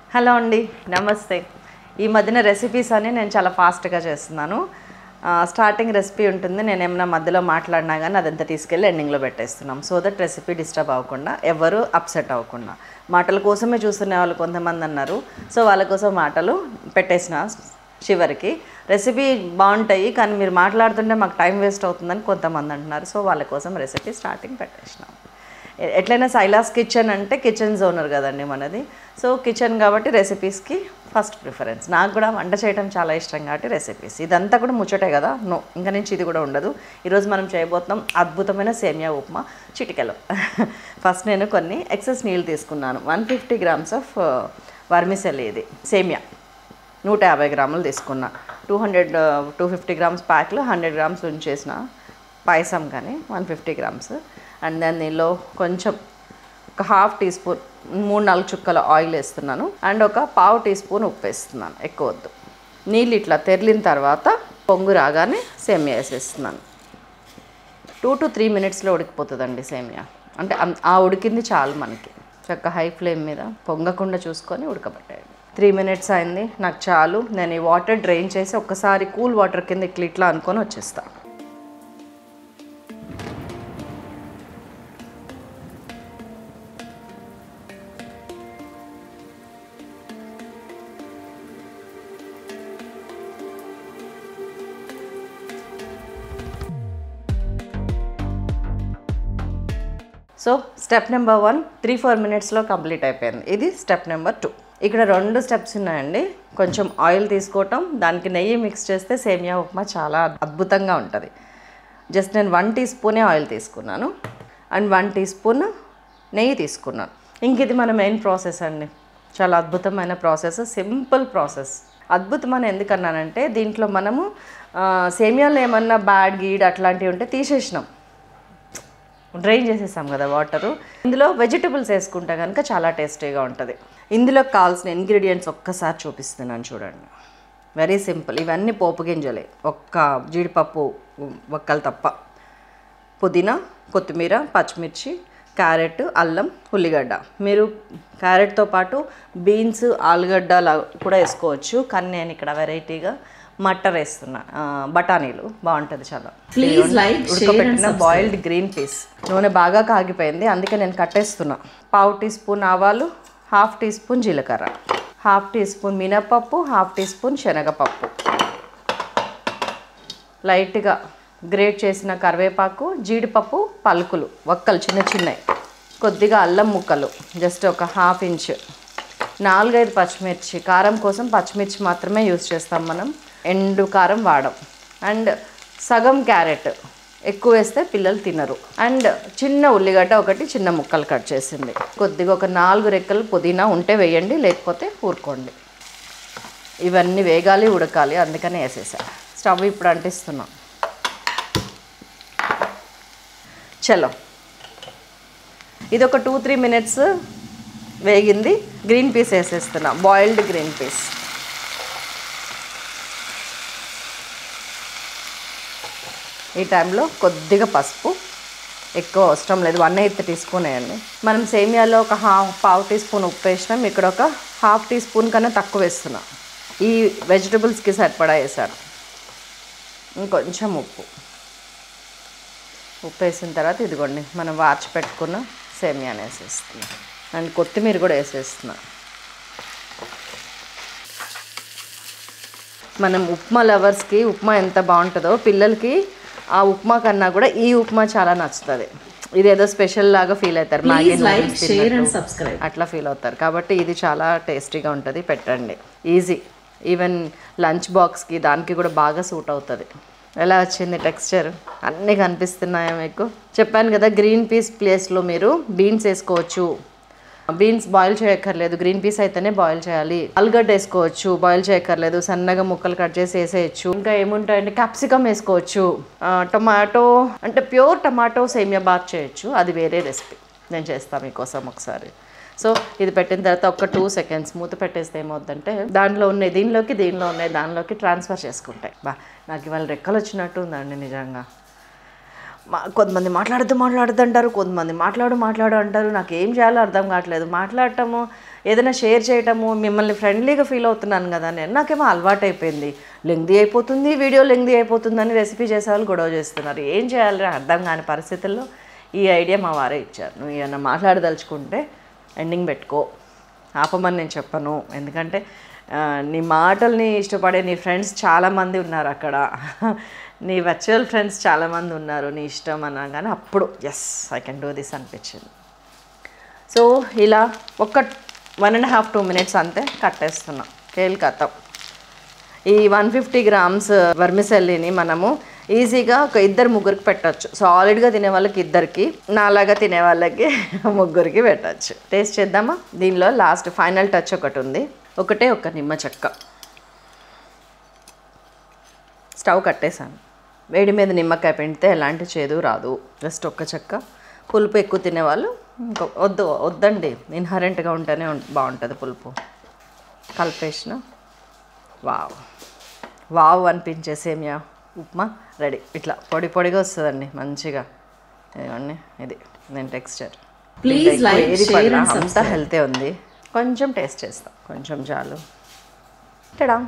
Hello అండి నమస్తే ఈ మధ్యన రెసిపీస్ అని నేను చాలా ఫాస్ట్గా చేస్తున్నాను ఆ, స్టార్టింగ్ రెసిపీ ఉంటుంది నేను ఏమైనా మధ్యలో మాట్లాడినా కానీ అదంతా తీసుకెళ్ళి ఎండింగ్లో పెట్టేస్తున్నాం సో దట్ రెసిపీ డిస్టర్బ్ అవ్వకుండా ఎవరు అప్సెట్ అవ్వకుండా మాటల కోసమే చూస్తున్న వాళ్ళు కొంతమంది అన్నారు సో వాళ్ళ కోసం మాటలు పెట్టేసిన చివరికి రెసిపీ బాగుంటాయి కానీ మీరు మాట్లాడుతుంటే మాకు టైం వేస్ట్ అవుతుందని కొంతమంది అంటున్నారు సో వాళ్ళ కోసం రెసిపీ స్టార్టింగ్ పెట్టేసినాం ఎ- ఎట్లయినా సైలాస్ కిచెన్ అంటే కిచెన్ జోనర్ కదండి మనది సో కిచెన్ కాబట్టి రెసిపీస్కి ఫస్ట్ ప్రిఫరెన్స్ నాకు కూడా వంట చేయడం చాలా ఇష్టం కాబట్టి రెసిపీస్ ఇదంతా కూడా ముచ్చటే కదా నో ఇంకా నుంచి ఇది కూడా ఉండదు ఈరోజు మనం చేయబోతున్నాం అద్భుతమైన సేమియా ఉప్మా చిటికెలో ఫస్ట్ నేను కొన్ని ఎక్సెస్ నీళ్ళు తీసుకున్నాను one fifty grams of vermicelli ఇది సేమియా నూట యాభై గ్రాములు తీసుకున్నా two hundred two fifty grams ప్యాక్లో హండ్రెడ్ గ్రామ్స్ ఉంచేసిన పాయసం కానీ వన్ ఫిఫ్టీ గ్రామ్స్ అండ్ దాని దీనిలో కొంచెం ఒక హాఫ్ టీ స్పూన్ మూడు నాలుగు చుక్కల ఆయిల్ వేస్తున్నాను అండ్ ఒక పావు టీ స్పూన్ ఉప్పు వేస్తున్నాను ఎక్కువ వద్దు నీళ్ళు ఇట్లా తెరిలిన తర్వాత పొంగు రాగానే సేమియా వేసేస్తున్నాను టూ టు త్రీ మినిట్స్లో ఉడికిపోతుందండి సేమియా అంటే అం- ఆ ఉడికింది చాలు మనకి చక్క హై ఫ్లేమ్ మీద పొంగకుండా చూసుకొని ఉడకబెట్టేయండి త్రీ మినిట్స్ అయింది నాకు చాలు నేను ఈ వాటర్ డ్రైన్ చేసి ఒక్కసారి కూల్ వాటర్ కింద ఇట్లా ఇట్లా అనుకొని వచ్చేస్తా so step number one three four మినిట్స్లో కంప్లీట్ అయిపోయింది ఇది స్టెప్ నెంబర్ టూ ఇక్కడ రెండు స్టెప్స్ ఉన్నాయండి కొంచెం ఆయిల్ తీసుకోవటం దానికి నెయ్యి మిక్స్ చేస్తే సేమియా ఉప్మా చాలా అద్భుతంగా ఉంటుంది జస్ట్ నేను వన్ టీ స్పూనే ఆయిల్ తీసుకున్నాను అండ్ వన్ టీ స్పూన్ నెయ్యి తీసుకున్నాను ఇంక ఇది మన మెయిన్ ప్రాసెస్ అండి చాలా అద్భుతమైన ప్రాసెస్ సింపుల్ ప్రాసెస్ అద్భుతమని ఎందుకన్నానంటే దీంట్లో మనము ఆ, సేమియాలో ఏమన్నా బ్యాడ్ గీడ్ అట్లాంటివి ఉంటే తీసేసినాం డ్రైన్ చేసేసాం కదా వాటరు ఇందులో వెజిటబుల్స్ వేసుకుంటే కనుక చాలా టేస్టీగా ఉంటుంది ఇందులో కావాల్సిన ఇంగ్రీడియంట్స్ ఒక్కసారి చూపిస్తున్నాను చూడండి వెరీ సింపుల్ ఇవన్నీ పోపు గింజలే ఒక్క జీడిపప్పు ఒక్కలు తప్ప పుదీనా కొత్తిమీర పచ్చిమిర్చి క్యారెట్ అల్లం ఉల్లిగడ్డ మీరు క్యారెట్తో పాటు బీన్స్ ఆలుగడ్డ లా- కూడా వేసుకోవచ్చు కానీ నేను ఇక్కడ వెరైటీగా మట్టర్ వేస్తున్నా ఆ, బఠానీలు బాగుంటుంది చాలా Please like, share and ఉడకబెట్టిన బాయిల్డ్ గ్రీన్ పీస్ నూనె బాగా కాగిపోయింది అందుకే నేను కట్టేస్తున్నా పావు టీ స్పూన్ ఆవాలు హాఫ్ టీ స్పూన్ జీలకర్ర హాఫ్ టీ స్పూన్ మినపప్పు హాఫ్ టీ స్పూన్ శనగపప్పు లైట్గా గ్రేట్ చేసిన కరివేపాకు జీడిపప్పు పలుకులు ఒక్కలు చిన్న చిన్నవి కొద్దిగా అల్లం ముక్కలు జస్ట్ ఒక హాఫ్ ఇంచ్ నాలుగైదు పచ్చిమిర్చి కారం కోసం పచ్చిమిర్చి మాత్రమే యూజ్ చేస్తాం మనం ఎండు కారం వాడం అండ్ సగం క్యారెట్ ఎక్కువ వేస్తే పిల్లలు తినరు అండ్ చిన్న ఉల్లిగడ్డ ఒకటి చిన్న ముక్కలు కట్ చేసింది కొద్దిగా ఒక నాలుగు రెక్కలు పుదీనా ఉంటే వేయండి లేకపోతే ఊరుకోండి ఇవన్నీ వేగాలి ఉడకాలి అందుకనే వేసేసా స్టవ్ ఇప్పుడు అంటిస్తున్నాం చలో ఇది ఒక టూ త్రీ మినిట్స్ వేగింది గ్రీన్ పీస్ వేసేస్తున్నా బాయిల్డ్ గ్రీన్ పీస్ ఈ టైంలో కొద్దిగా పసుపు ఎక్కువ అవసరం లేదు వన్ ఎయిత్ టీ స్పూన్ వేయండి మనం సేమియాలో ఒక హాఫ్ పావు టీ స్పూన్ ఉప్పు వేసినాం ఇక్కడ ఒక హాఫ్ టీ స్పూన్ కన్నా తక్కువ వేస్తున్నా ఈ వెజిటబుల్స్కి సరిపడా వేసాను ఇంకొంచెం ఉప్పు ఉప్పు వేసిన తర్వాత ఇదిగోండి మనం వార్చి పెట్టుకున్న సేమియాని వేసేస్తున్నాం అండ్ కొత్తిమీర కూడా వేసేస్తున్నా మనం ఉప్మా లవర్స్కి ఉప్మా ఎంత బాగుంటుందో పిల్లలకి ఆ ఉప్మా కన్నా కూడా ఈ ఉప్మా చాలా నచ్చుతుంది ఇదేదో స్పెషల్ లాగా ఫీల్ అవుతారు Maggi Please like, noodles share and తిన్నట్టు. subscribe. అట్లా ఫీల్ అవుతారు కాబట్టి ఇది చాలా టేస్టీగా ఉంటుంది పెట్టండి ఈజీ ఈవెన్ లంచ్ బాక్స్కి దానికి కూడా బాగా సూట్ అవుతుంది ఎలా వచ్చింది టెక్స్చర్ అన్నీ కనిపిస్తున్నాయా మీకు చెప్పాను కదా గ్రీన్ పీస్ ప్లేస్లో మీరు బీన్స్ వేసుకోవచ్చు బీన్స్ బాయిల్ చేయక్కర్లేదు గ్రీన్ పీస్ అయితేనే బాయిల్ చేయాలి ఆలుగడ్డ వేసుకోవచ్చు బాయిల్ చేయక్కర్లేదు సన్నగా ముక్కలు కట్ చేసి వేసేయచ్చు ఇంకా ఏముంటాయంటే క్యాప్సికమ్ వేసుకోవచ్చు ఆ, టొమాటో అంటే ప్యూర్ టమాటో సేమియా బాత్ చేయొచ్చు అది వేరే రెసిపీ నేను చేస్తాను మీకోసం ఒకసారి సో ఇది పెట్టిన తర్వాత ఒక టూ సెకండ్స్ మూత పెట్టేస్తే ఏమవుద్దంటే దానిలో ఉన్నాయి దీనిలోకి దీనిలో ఉన్నాయి దానిలోకి ట్రాన్స్ఫర్ చేసుకుంటాయి బా నాకు ఇవాళ రెక్కలు వచ్చినట్టు ఉందండి నిజంగా మా కొంతమంది మాట్లాడుతూ మాట్లాడుతూ అంటారు కొంతమంది మాట్లాడు మాట్లాడు అంటారు నాకు ఏం చేయాలో అర్థం కావట్లేదు మాట్లాడటము ఏదైనా షేర్ చేయటము మిమ్మల్ని ఫ్రెండ్లీగా ఫీల్ అవుతున్నాను కదా నేను నాకేమో అలవాటు అయిపోయింది లెంగ్దీ అయిపోతుంది వీడియో లెంగ్దీ అయిపోతుందని రెసిపీ చేసే వాళ్ళు గొడవ చేస్తున్నారు ఏం చేయాలి అర్థం కాని పరిస్థితుల్లో ఈ ఐడియా మా వారే ఇచ్చారు నువ్వు ఏమన్నా మాట్లాడదలుచుకుంటే ఎండింగ్ పెట్టుకో ఆపమని నేను చెప్పను ఎందుకంటే ఆ, నీ మాటల్ని ఇష్టపడే నీ ఫ్రెండ్స్ చాలామంది ఉన్నారు అక్కడ నీ వర్చువల్ ఫ్రెండ్స్ చాలామంది ఉన్నారు నీ ఇష్టం అన్నా కానీ అప్పుడు yes I can do this అనిపించింది సో ఇలా ఒక one and half two minutes అంతే కట్టేస్తున్నాం కేల్ కథం ఈ వన్ ఫిఫ్టీ గ్రామ్స్ వర్మిసెల్లిని మనము ఈజీగా ఒక ఇద్దరు ముగ్గురికి పెట్టచ్చు సాలిడ్గా తినే వాళ్ళకి ఇద్దరికి నాలాగా తినే వాళ్ళకి ముగ్గురికి పెట్టచ్చు టేస్ట్ చేద్దామా దీనిలో లాస్ట్ ఫైనల్ టచ్ ఒకటి ఉంది ఒకటే ఒక నిమ్మ చెక్క స్టవ్ కట్టేశాను వేడి మీద నిమ్మకాయ పిండితే ఎలాంటి చేదు రాదు జస్ట్ ఒక్క చెక్క పులుపు ఎక్కువ తినేవాళ్ళు ఇంకో వద్దు వద్దండి ఇన్హరెంట్గా ఉంటేనే ఉం- బాగుంటుంది పులుపు కలిపేసిన వావ్ వావ్ అనిపించే సేమియా ఉప్మా రెడీ ఇట్లా పొడి పొడిగా వస్తుందండి మంచిగా ఇదిగోండి ఇది నేను texture Please like, share and అంతా హెల్తే ఉంది కొంచెం టేస్ట్ చేస్తాం కొంచెం చాలు టడా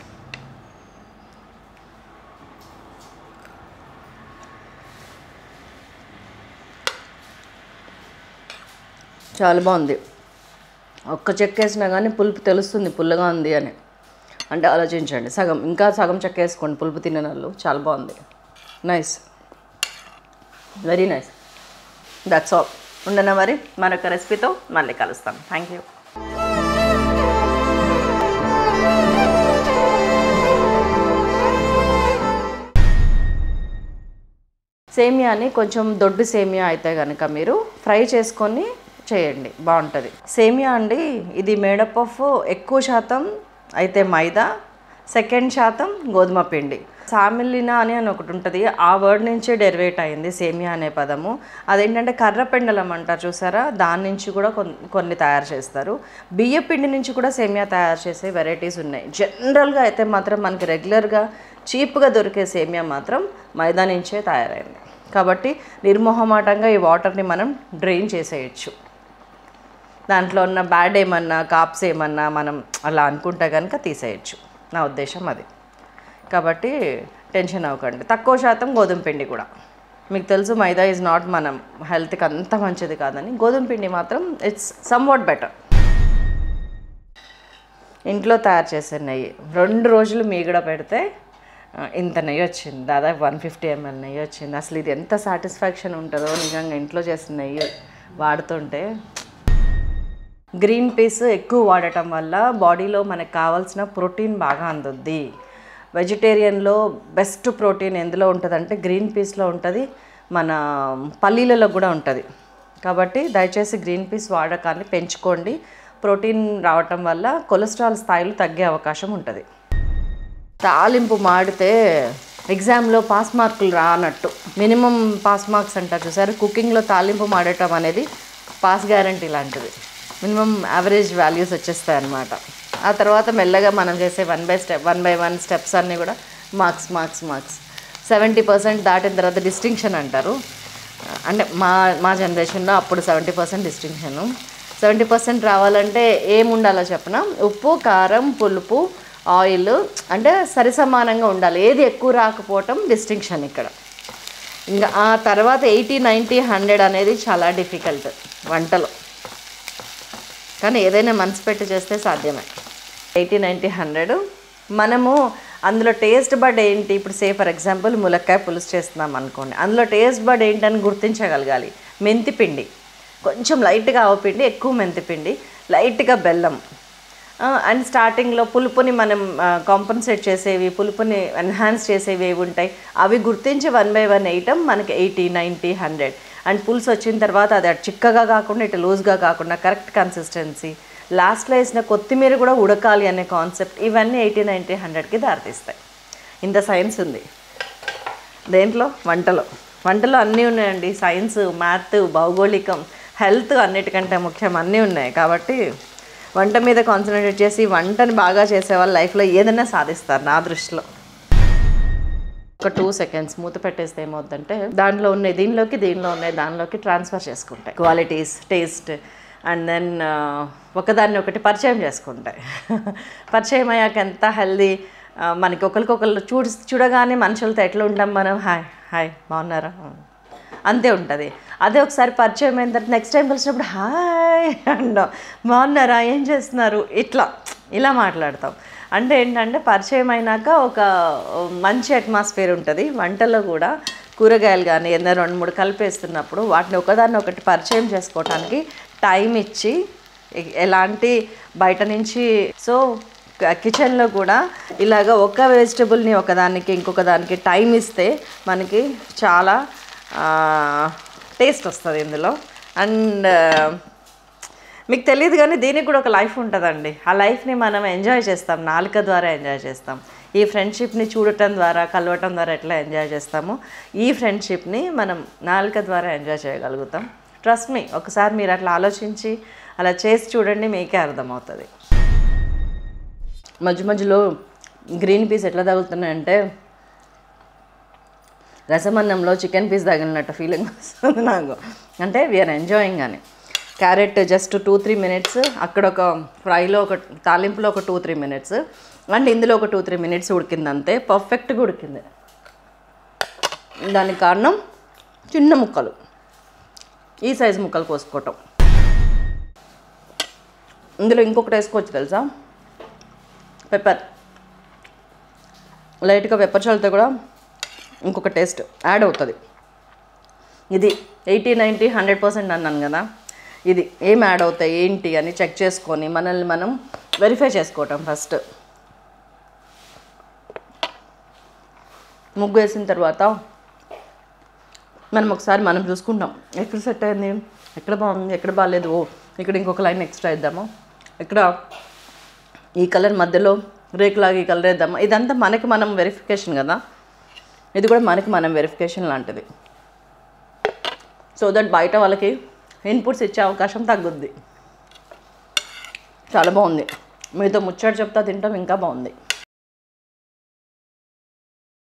చాలా బాగుంది ఒక్క చెక్క వేసినా కానీ పులుపు తెలుస్తుంది పుల్లగా ఉంది అని అంటే ఆలోచించండి సగం ఇంకా సగం చెక్క వేసుకోండి పులుపు తినే వాళ్ళు చాలా బాగుంది nice very nice that's all ఉండనా మరి మరొక రెసిపీతో మళ్ళీ కలుస్తాం థ్యాంక్ యూ సేమియాని కొంచెం దొడ్డు సేమియా అయితే కనుక మీరు ఫ్రై చేసుకొని చేయండి బాగుంటుంది సేమియా అండి ఇది మేడప్ ఆఫ్ ఎక్కువ శాతం అయితే మైదా సెకండ్ శాతం గోధుమ పిండి సామిల్లినా అని అని ఒకటి ఉంటుంది ఆ వర్డ్ నుంచే డెరివేట్ అయింది సేమియా అనే పదము అదేంటంటే కర్ర పెండలం అంటారు చూసారా దాని నుంచి కూడా కొన్- కొన్ని తయారు చేస్తారు బియ్య పిండి నుంచి కూడా సేమియా తయారు చేసే వెరైటీస్ ఉన్నాయి జనరల్గా అయితే మాత్రం మనకి రెగ్యులర్గా చీప్గా దొరికే సేమియా మాత్రం మైదా నుంచే తయారైంది కాబట్టి నిర్మోహమాటంగా ఈ వాటర్ని మనం డ్రైన్ చేసేయచ్చు దాంట్లో ఉన్న బ్యాడ్ ఏమన్నా కాప్స్ ఏమన్నా మనం అలా అనుకుంటే కనుక తీసేయచ్చు నా ఉద్దేశం అది కాబట్టి టెన్షన్ అవ్వకండి తక్కువ శాతం గోధుమ పిండి కూడా మీకు తెలుసు మైదా ఈజ్ నాట్ మనం హెల్త్కి అంత మంచిది కాదని గోధుమ పిండి మాత్రం ఇట్స్ సమ్వాట్ బెటర్ ఇంట్లో తయారు చేసే నెయ్యి రెండు రోజులు మీగడ పెడితే ఆ, ఇంత నెయ్యి వచ్చింది దాదాపు వన్ ఫిఫ్టీ ఎంఎల్ నెయ్యి వచ్చింది అసలు ఇది ఎంత సాటిస్ఫాక్షన్ ఉంటుందో నిజంగా ఇంట్లో చేసిన నెయ్యి వాడుతుంటే గ్రీన్ పీస్ ఎక్కువ వాడటం వల్ల బాడీలో మనకు కావాల్సిన ప్రోటీన్ బాగా అందుద్ది వెజిటేరియన్లో బెస్ట్ ప్రోటీన్ ఎందులో ఉంటుందంటే గ్రీన్ పీస్లో ఉంటుంది మన పల్లీలలో కూడా ఉంటుంది కాబట్టి దయచేసి గ్రీన్ పీస్ వాడకాన్ని పెంచుకోండి ప్రోటీన్ రావటం వల్ల కొలెస్ట్రాల్ స్థాయిలు తగ్గే అవకాశం ఉంటుంది తాలింపు మాడితే ఎగ్జామ్లో పాస్ మార్కులు రానట్టు మినిమం పాస్ మార్క్స్ అంటారు చూసారు కుకింగ్లో తాలింపు మాడటం అనేది పాస్ గ్యారంటీ లాంటిది మినిమం యావరేజ్ వాల్యూస్ వచ్చేస్తాయి అన్నమాట ఆ తర్వాత మెల్లగా మనం చేసే one by step one by one steps అన్నీ కూడా marks marks marks seventy percent దాటిన తర్వాత డిస్టింక్షన్ అంటారు అంటే మా మా జనరేషన్లో అప్పుడు seventy percent distinction seventy percent రావాలంటే ఏం ఉండాలో చెప్పిన ఉప్పు కారం పులుపు ఆయిల్ అంటే సరిసమానంగా ఉండాలి ఏది ఎక్కువ రాకపోవటం డిస్టింక్షన్ ఇక్కడ ఇంకా ఆ తర్వాత ఎయిటీ నైంటీ హండ్రెడ్ అనేది చాలా డిఫికల్ట్ వంటలో కానీ ఏదైనా మనసు పెట్టి చేస్తే సాధ్యమే ఎయిటీ నైంటీ హండ్రెడ్ మనము అందులో టేస్ట్ బడ్ ఏంటి ఇప్పుడు సే ఫర్ ఎగ్జాంపుల్ ములక్కాయ పులుసు చేస్తున్నాం అనుకోండి అందులో టేస్ట్ బడ్ ఏంటని గుర్తించగలగాలి మెంతి పిండి కొంచెం లైట్గా ఆవపిండి ఎక్కువ మెంతి పిండి లైట్గా బెల్లం అండ్ స్టార్టింగ్లో పులుపుని మనం కాంపన్సేట్ చేసేవి పులుపుని ఎన్హాన్స్ చేసేవి ఏవి ఉంటాయి అవి గుర్తించి వన్ బై వన్ వేయటం మనకి ఎయిటీ నైంటీ హండ్రెడ్ అండ్ పులుసు వచ్చిన తర్వాత అది అటు చిక్కగా కాకుండా ఇటు లూజ్గా కాకుండా కరెక్ట్ కన్సిస్టెన్సీ లాస్ట్లో వేసిన కొత్తిమీర కూడా ఉడకాలి అనే కాన్సెప్ట్ ఇవన్నీ ఎయిటీ నైంటీ హండ్రెడ్కి దారితీస్తాయి ఇంత సైన్స్ ఉంది దేంట్లో వంటలో వంటలో అన్నీ ఉన్నాయండి సైన్స్ మ్యాథ్ భౌగోళికం హెల్త్ అన్నిటికంటే ముఖ్యం అన్నీ ఉన్నాయి కాబట్టి వంట మీద కాన్సన్ట్రేట్ చేసి వంటని బాగా చేసే వాళ్ళ లైఫ్లో ఏదైనా సాధిస్తారు నా దృష్టిలో ఒక టూ సెకండ్స్ మూత పెట్టేస్తే ఏమవుద్దంటే దాంట్లో ఉన్నాయి దీనిలోకి దీనిలో ఉన్నాయి దానిలోకి ట్రాన్స్ఫర్ చేసుకుంటాయి క్వాలిటీస్ టేస్ట్ అండ్ దెన్ ఒకదాన్ని ఒకటి పరిచయం చేసుకుంటాయి పరిచయం అయ్యాక ఎంత హెల్దీ మనకి ఒకరికొకరు చూడ చూడగానే మనుషులతో ఎట్లా ఉంటాం మనం హాయ్ హాయ్ బాగున్నారా అంతే ఉంటుంది అదే ఒకసారి పరిచయం అయిన తర్వాత నెక్స్ట్ టైం కలిసినప్పుడు హాయ్ అంటాం బాగున్నారా ఏం చేస్తున్నారు ఇట్లా ఇలా మాట్లాడతాం అంటే ఏంటంటే పరిచయం అయినాక ఒక మంచి అట్మాస్ఫియర్ ఉంటుంది వంటలో కూడా కూరగాయలు కానీ ఏదైనా రెండు మూడు కలిపేస్తున్నప్పుడు వాటిని ఒకదాన్ని ఒకటి పరిచయం చేసుకోవటానికి టైం ఇచ్చి ఎ- ఎలాంటి బయట నుంచి సో కిచెన్లో కూడా ఇలాగ ఒక వెజిటబుల్ని ఒకదానికి ఇంకొక దానికి టైం ఇస్తే మనకి చాలా టేస్ట్ వస్తుంది ఇందులో అండ్ మీకు తెలియదు కానీ దీనికి కూడా ఒక లైఫ్ ఉంటుందండి ఆ లైఫ్ని మనం ఎంజాయ్ చేస్తాం నాలుక ద్వారా ఎంజాయ్ చేస్తాం ఈ ఫ్రెండ్షిప్ని చూడటం ద్వారా కలవటం ద్వారా ఎట్లా ఎంజాయ్ చేస్తామో ఈ ఫ్రెండ్షిప్ని మనం నాలుక ద్వారా ఎంజాయ్ చేయగలుగుతాం ట్రస్ట్ మీ ఒకసారి మీరు అట్లా ఆలోచించి అలా చేసి చూడండి మీకే అర్థమవుతుంది మధ్య మధ్యలో గ్రీన్ పీస్ ఎట్లా తగులుతున్నాయంటే రసమన్నంలో చికెన్ పీస్ తగిలినట్టు ఫీలింగ్ వస్తుంది నాకు అంటే వీఆర్ ఎంజాయింగ్ అని carrot just two three minutes అక్కడ ఒక ఫ్రైలో ఒక తాలింపులో ఒక టూ త్రీ మినిట్స్ అండ్ ఇందులో ఒక టూ త్రీ మినిట్స్ ఉడికింది అంతే పర్ఫెక్ట్గా ఉడికింది దానికి కారణం చిన్న ముక్కలు ఈ సైజు ముక్కలు కోసుకోవటం ఇందులో ఇంకొకటి వేసుకోవచ్చు తెలుసా పెప్పర్ లైట్గా పెప్పర్ చల్లితే కూడా ఇంకొక టేస్ట్ యాడ్ అవుతుంది ఇది ఎయిటీ నైంటీ హండ్రెడ్ పర్సెంట్ అన్నాను కదా ఇది ఏం యాడ్ అవుతాయి ఏంటి అని చెక్ చేసుకొని మనల్ని మనం వెరిఫై చేసుకోవటం ఫస్ట్ ముగ్గు వేసిన తర్వాత మనం ఒకసారి మనం చూసుకుంటాం ఎక్కడ సెట్ అయింది ఎక్కడ బాగుంది ఎక్కడ బాగాలేదు ఓ ఇక్కడ ఇంకొక లైన్ ఎక్స్ట్రా ఇద్దాము ఇక్కడ ఈ కలర్ మధ్యలో రేకులాగా ఈ కలర్ వేద్దామా ఇదంతా మనకి మనం వెరిఫికేషన్ కదా ఇది కూడా మనకి మనం వెరిఫికేషన్ లాంటిది సో దట్ బయట వాళ్ళకి ఇన్పుట్స్ ఇచ్చే అవకాశం తగ్గుద్ది చాలా బాగుంది మీతో ముచ్చట చెప్తా తింటాం ఇంకా బాగుంది